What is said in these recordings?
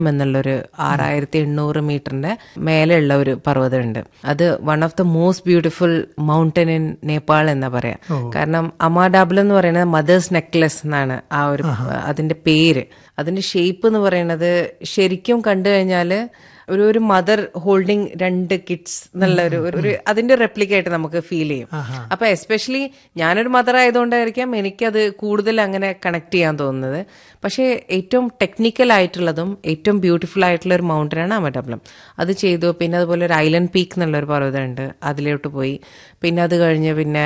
എന്നുള്ളൊരു ആറായിരത്തി എണ്ണൂറ് മീറ്ററിന്റെ മേലെയുള്ള ഒരു പർവ്വതമുണ്ട് അത് one of the most beautiful mountain in Nepal എന്നാ പറയാ കാരണം അമാഡാബിൾ എന്ന് പറയുന്നത് മദേഴ്സ് നെക്ലസ് എന്നാണ് ആ ഒരു അതിന്റെ പേര് അതിന്റെ ഷേപ്പ് എന്ന് പറയുന്നത് ശരിക്കും കണ്ടു കഴിഞ്ഞാല് ഒരു ഒരു മദർ ഹോൾഡിംഗ് രണ്ട് കിഡ്സ് എന്നുള്ള ഒരു ഒരു അതിന്റെ റെപ്ലിക്ക ആയിട്ട് നമുക്ക് ഫീൽ ചെയ്യും അപ്പൊ എസ്പെഷ്യലി ഞാനൊരു മദർ ആയതുകൊണ്ടായിരിക്കാം എനിക്കത് കൂടുതൽ അങ്ങനെ കണക്ട് ചെയ്യാൻ തോന്നുന്നത് പക്ഷേ ഏറ്റവും ടെക്നിക്കൽ ആയിട്ടുള്ളതും ഏറ്റവും ബ്യൂട്ടിഫുൾ ആയിട്ടുള്ള ഒരു മൗണ്ടനാണ് അമഡബലം അത് ചെയ്തു പിന്നെ അതുപോലെ ഒരു ഐലൻഡ് പീക്ക് എന്നുള്ള ഒരു പർവ്വതമുണ്ട് അതിലോട്ട് പോയി പിന്നെ അത് കഴിഞ്ഞ് പിന്നെ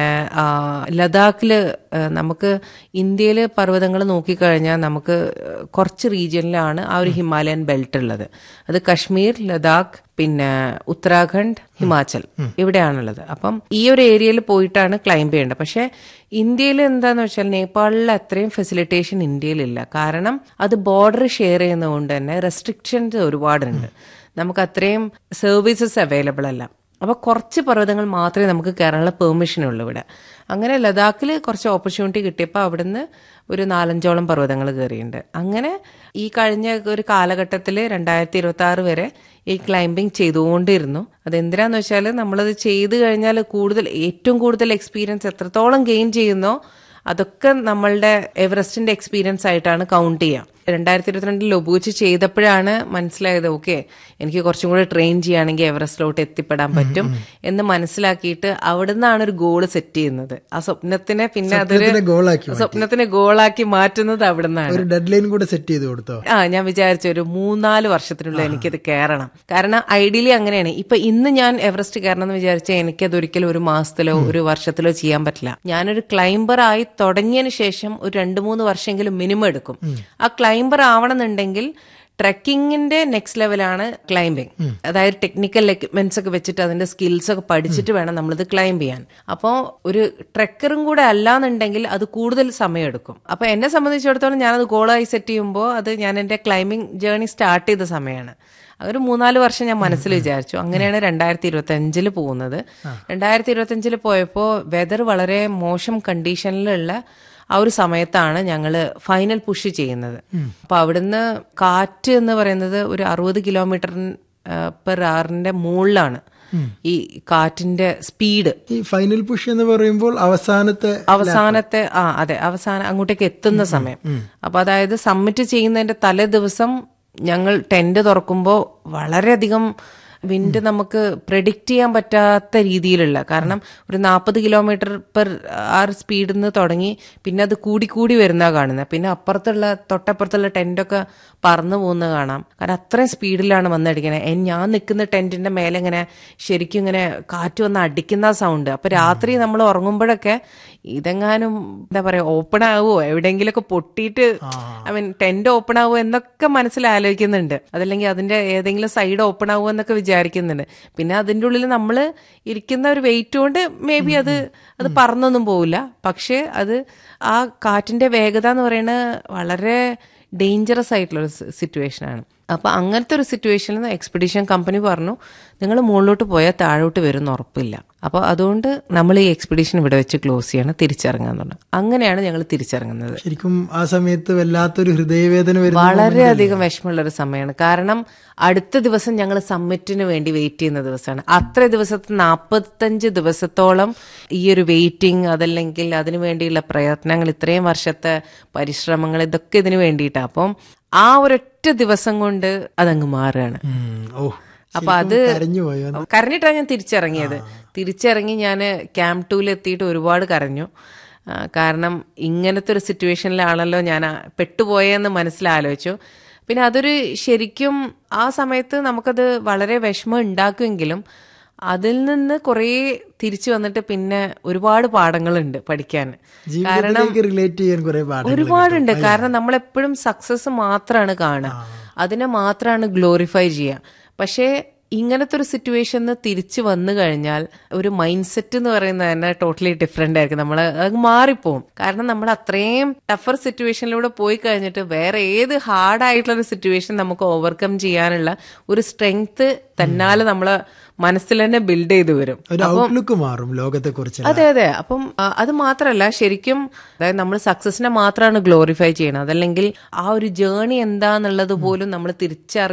ലഡാക്കില് നമുക്ക് ഇന്ത്യയിലെ പർവ്വതങ്ങൾ നോക്കിക്കഴിഞ്ഞാൽ നമുക്ക് കുറച്ച് റീജിയനിലാണ് ആ ഒരു ഹിമാലയൻ ബെൽറ്റ് ഉള്ളത് അത് കശ്മീർ ലഡാക്ക് പിന്നെ ഉത്തരാഖണ്ഡ് ഹിമാചൽ ഇവിടെയാണുള്ളത് അപ്പം ഈ ഒരു ഏരിയയിൽ പോയിട്ടാണ് ക്ലൈംബ് ചെയ്യേണ്ടത് പക്ഷെ ഇന്ത്യയിൽ എന്താന്ന് വെച്ചാൽ നേപ്പാളിൽ അത്രയും ഫെസിലിറ്റേഷൻ ഇന്ത്യയിലില്ല കാരണം അത് ബോർഡർ ഷെയർ ചെയ്യുന്നതുകൊണ്ട് തന്നെ റെസ്ട്രിക്ഷൻസ് ഒരുപാടുണ്ട് നമുക്ക് അത്രയും സർവീസസ് അവൈലബിൾ അല്ല അപ്പൊ കുറച്ച് പർവ്വതങ്ങൾ മാത്രമേ നമുക്ക് കയറാനുള്ള പെർമിഷൻ ഉള്ളൂ ഇവിടെ അങ്ങനെ ലഡാക്കിൽ കുറച്ച് ഓപ്പർച്യൂണിറ്റി കിട്ടിയപ്പോൾ അവിടുന്ന് ഒരു നാലഞ്ചോളം പർവ്വതങ്ങൾ കയറിയിട്ടുണ്ട് അങ്ങനെ ഈ കഴിഞ്ഞ ഒരു കാലഘട്ടത്തിൽ രണ്ടായിരത്തി ഇരുപത്തി ആറ് വരെ ഈ ക്ലൈംബിംഗ് ചെയ്തുകൊണ്ടിരുന്നു അതെന്തിനാന്ന് വെച്ചാൽ നമ്മളത് ചെയ്തു കഴിഞ്ഞാൽ കൂടുതൽ ഏറ്റവും കൂടുതൽ എക്സ്പീരിയൻസ് എത്രത്തോളം ഗെയിൻ ചെയ്യുന്നോ അതൊക്കെ നമ്മളുടെ എവറസ്റ്റിന്റെ എക്സ്പീരിയൻസ് ആയിട്ടാണ് കൗണ്ട് ചെയ്യാം രണ്ടായിരത്തി ഇരുപത്തിരണ്ടിൽ ലൊബൂച്ച് ചെയ്തപ്പോഴാണ് മനസ്സിലായത് ഓക്കെ എനിക്ക് കുറച്ചും കൂടെ ട്രെയിൻ ചെയ്യുകയാണെങ്കിൽ എവറസ്റ്റിലോട്ട് എത്തിപ്പെടാൻ പറ്റും എന്ന് മനസ്സിലാക്കിയിട്ട് അവിടുന്നാണ് ഒരു ഗോള് സെറ്റ് ചെയ്യുന്നത് ആ സ്വപ്നത്തിനെ പിന്നെ അതൊരു ഗോളാക്കി സ്വപ്നത്തിനെ ഗോളാക്കി മാറ്റുന്നത് അവിടുന്നാണ് ഒരു ഡെഡ് ലൈൻ കൂടെ സെറ്റ് ചെയ്ത് കൊടുത്തോ ആ ഞാൻ വിചാരിച്ചു ഒരു മൂന്നാല് വർഷത്തിനുള്ളിൽ എനിക്കത് കയറണം കാരണം ഐഡിയലി അങ്ങനെയാണ് ഇപ്പൊ ഇന്ന് ഞാൻ എവറസ്റ്റ് കയറണം എന്ന് വിചാരിച്ചാൽ എനിക്കത് ഒരിക്കലും ഒരു മാസത്തിലോ ഒരു വർഷത്തിലോ ചെയ്യാൻ പറ്റില്ല ഞാനൊരു ക്ലൈംബർ ആയി തുടങ്ങിയതിന് ശേഷം ഒരു രണ്ട് മൂന്ന് വർഷമെങ്കിലും മിനിമം എടുക്കും ആ ക്ലൈംബർ ആവണമെന്നുണ്ടെങ്കിൽ ട്രക്കിങ്ങിന്റെ നെക്സ്റ്റ് ലെവലാണ് ക്ലൈംബിംഗ് അതായത് ടെക്നിക്കൽ എക്യുപ്മെന്റ്സ് ഒക്കെ വെച്ചിട്ട് അതിന്റെ സ്കിൽസ് ഒക്കെ പഠിച്ചിട്ട് വേണം നമ്മളിത് ക്ലൈംബ് ചെയ്യാൻ അപ്പോൾ ഒരു ട്രെക്കറും കൂടെ അല്ലാന്നുണ്ടെങ്കിൽ അത് കൂടുതൽ സമയമെടുക്കും അപ്പൊ എന്നെ സംബന്ധിച്ചിടത്തോളം ഞാനത് ഗോളായി സെറ്റ് ചെയ്യുമ്പോൾ അത് ഞാൻ എന്റെ ക്ലൈംബിംഗ് ജേർണി സ്റ്റാർട്ട് ചെയ്ത സമയമാണ് ഒരു മൂന്നാല് വർഷം ഞാൻ മനസ്സിൽ വിചാരിച്ചു അങ്ങനെയാണ് രണ്ടായിരത്തി ഇരുപത്തി അഞ്ചില് പോകുന്നത് രണ്ടായിരത്തി ഇരുപത്തി അഞ്ചില് പോയപ്പോൾ വെതർ വളരെ മോശം കണ്ടീഷനിലുള്ള ആ ഒരു സമയത്താണ് ഞങ്ങൾ ഫൈനൽ പുഷ് ചെയ്യുന്നത് അപ്പൊ അവിടുന്ന് കാറ്റ് എന്ന് പറയുന്നത് ഒരു അറുപത് കിലോമീറ്റർ പെർ ആറിന്റെ മുകളിലാണ് ഈ കാറ്റിന്റെ സ്പീഡ് ഈ ഫൈനൽ പുഷ് എന്ന് പറയുമ്പോൾ അവസാനത്തെ അവസാനത്തെ ആ അതെ അവസാനം അങ്ങോട്ടേക്ക് എത്തുന്ന സമയം അപ്പൊ അതായത് സബ്മിറ്റ് ചെയ്യുന്നതിന്റെ തലേ ദിവസം ഞങ്ങൾ ടെന്റ് തുറക്കുമ്പോൾ വളരെയധികം വിൻഡ് നമുക്ക് പ്രഡിക്റ്റ് ചെയ്യാൻ പറ്റാത്ത രീതിയിലുള്ള കാരണം ഒരു നാൽപ്പത് കിലോമീറ്റർ പെർ ആർ സ്പീഡിൽ നിന്ന് തുടങ്ങി പിന്നെ അത് കൂടി കൂടി വരുന്ന കാണുന്നത് പിന്നെ അപ്പുറത്തുള്ള തൊട്ടപ്പുറത്തുള്ള ടെന്റൊക്കെ പറന്നു പോകുന്നത് കാണാം കാരണം അത്രയും സ്പീഡിലാണ് വന്നടിക്കണേ ഞാൻ നിൽക്കുന്ന ടെന്റിന്റെ മേലെ ഇങ്ങനെ ശരിക്കും ഇങ്ങനെ കാറ്റ് വന്ന് അടിക്കുന്ന സൗണ്ട് അപ്പൊ രാത്രി നമ്മൾ ഉറങ്ങുമ്പോഴൊക്കെ ഇതെങ്ങാനും എന്താ പറയാ ഓപ്പൺ ആവുമോ എവിടെയെങ്കിലൊക്കെ പൊട്ടിയിട്ട് ഐ മീൻ ടെന്റ് ഓപ്പൺ ആവുമോ എന്നൊക്കെ മനസ്സിൽ ആലോചിക്കുന്നുണ്ട് അതല്ലെങ്കിൽ അതിന്റെ ഏതെങ്കിലും സൈഡ് ഓപ്പൺ ആവുമോ എന്നൊക്കെ വിചാരിക്കുന്നുണ്ട് പിന്നെ അതിന്റെ ഉള്ളിൽ നമ്മൾ ഇരിക്കുന്ന ഒരു വെയിറ്റ് കൊണ്ട് മേ ബി അത് അത് പറന്നൊന്നും പോവില്ല പക്ഷെ അത് ആ കാറ്റിന്റെ വേഗത എന്ന് പറയുന്നത് വളരെ ഡേഞ്ചറസ് ആയിട്ടുള്ള ഒരു സിറ്റുവേഷൻ ആണ് അപ്പൊ അങ്ങനത്തെ ഒരു സിറ്റുവേഷനിൽ എക്സ്പെഡീഷൻ കമ്പനി പറഞ്ഞു നിങ്ങൾ മുകളിലോട്ട് പോയാൽ താഴോട്ട് വരുമെന്ന് ഉറപ്പില്ല അപ്പോൾ അതുകൊണ്ട് നമ്മൾ ഈ എക്സ്പെഡീഷൻ ഇവിടെ വെച്ച് ക്ലോസ് ചെയ്യണം തിരിച്ചിറങ്ങാൻ പറഞ്ഞു അങ്ങനെയാണ് ഞങ്ങൾ തിരിച്ചിറങ്ങുന്നത് ശരിക്കും ആ സമയത്ത് വല്ലാത്തൊരു ഹൃദയവേദന വരുന്ന വളരെയധികം വിഷമമുള്ള ഒരു സമയമാണ് കാരണം അടുത്ത ദിവസം ഞങ്ങൾ സമ്മിറ്റിന് വേണ്ടി വെയിറ്റ് ചെയ്യുന്ന ദിവസമാണ് അത്ര ദിവസത്തെ നാൽപ്പത്തഞ്ച് ദിവസത്തോളം ഈ ഒരു വെയിറ്റിംഗ് അതല്ലെങ്കിൽ അതിനു വേണ്ടിയുള്ള പ്രയത്നങ്ങൾ ഇത്രയും വർഷത്തെ പരിശ്രമങ്ങൾ ഇതൊക്കെ ഇതിനു വേണ്ടിയിട്ടാണ് അപ്പം ആ ഒരൊറ്റ ദിവസം കൊണ്ട് അതങ്ങ് മാറുകയാണ് ഉം, ഓ അപ്പൊ അത് കരഞ്ഞു പോയോ കരഞ്ഞിട്ടാണ് ഞാൻ തിരിച്ചിറങ്ങിയത് തിരിച്ചിറങ്ങി ഞാൻ ക്യാമ്പ് ടൂവിൽ എത്തിയിട്ട് ഒരുപാട് കരഞ്ഞു ആ, കാരണം ഇങ്ങനത്തെ ഒരു സിറ്റുവേഷനിലാണല്ലോ ഞാൻ ആ പെട്ടുപോയെന്ന് മനസ്സിലാലോചിച്ചു പിന്നെ അതൊരു ശരിക്കും ആ സമയത്ത് നമുക്കത് വളരെ വിഷമം ഉണ്ടാക്കുമെങ്കിലും അതിൽ നിന്ന് കുറേ തിരിച്ചു വന്നിട്ട് പിന്നെ ഒരുപാട് പാഠങ്ങളുണ്ട് പഠിക്കാൻ ജീവിതത്തിലേക്ക് റിലേറ്റ് ചെയ്യാൻ കുറെ പാഠങ്ങൾ ഒരുപാടുണ്ട് കാരണം നമ്മളെപ്പോഴും സക്സസ് മാത്രമാണ് കാണുക അതിനെ മാത്രമാണ് ഗ്ലോറിഫൈ ചെയ്യുക പക്ഷേ ഇങ്ങനത്തെ ഒരു സിറ്റുവേഷന് തിരിച്ചു വന്നു കഴിഞ്ഞാൽ ഒരു മൈൻഡ് സെറ്റ് എന്ന് പറയുന്നത് തന്നെ ടോട്ടലി ഡിഫറെന്റ് ആയിരിക്കും നമ്മൾ അത് മാറിപ്പോവും കാരണം നമ്മൾ അത്രയും ടഫർ സിറ്റുവേഷനിലൂടെ പോയി കഴിഞ്ഞിട്ട് വേറെ ഏത് ഹാർഡ് ആയിട്ടുള്ള ഒരു സിറ്റുവേഷൻ നമുക്ക് ഓവർകം ചെയ്യാനുള്ള ഒരു സ്ട്രെങ്ത് തന്നാലെ നമ്മളെ മനസ്സിൽ തന്നെ ബിൽഡ് ചെയ്ത് വരും ഒരു ഔട്ട്ലുക്ക് മാറും ലോകത്തെ കുറിച്ച് അതെ അതെ അപ്പം ആ, അത് മാത്രമല്ല ശരിക്കും അതായത് നമ്മൾ സക്സസിനെ മാത്രമാണ് ഗ്ലോറിഫൈ ചെയ്യണം അതല്ലെങ്കിൽ ആ ഒരു ജേണി എന്താന്നുള്ളത് പോലും നമ്മൾ തിരിച്ചറി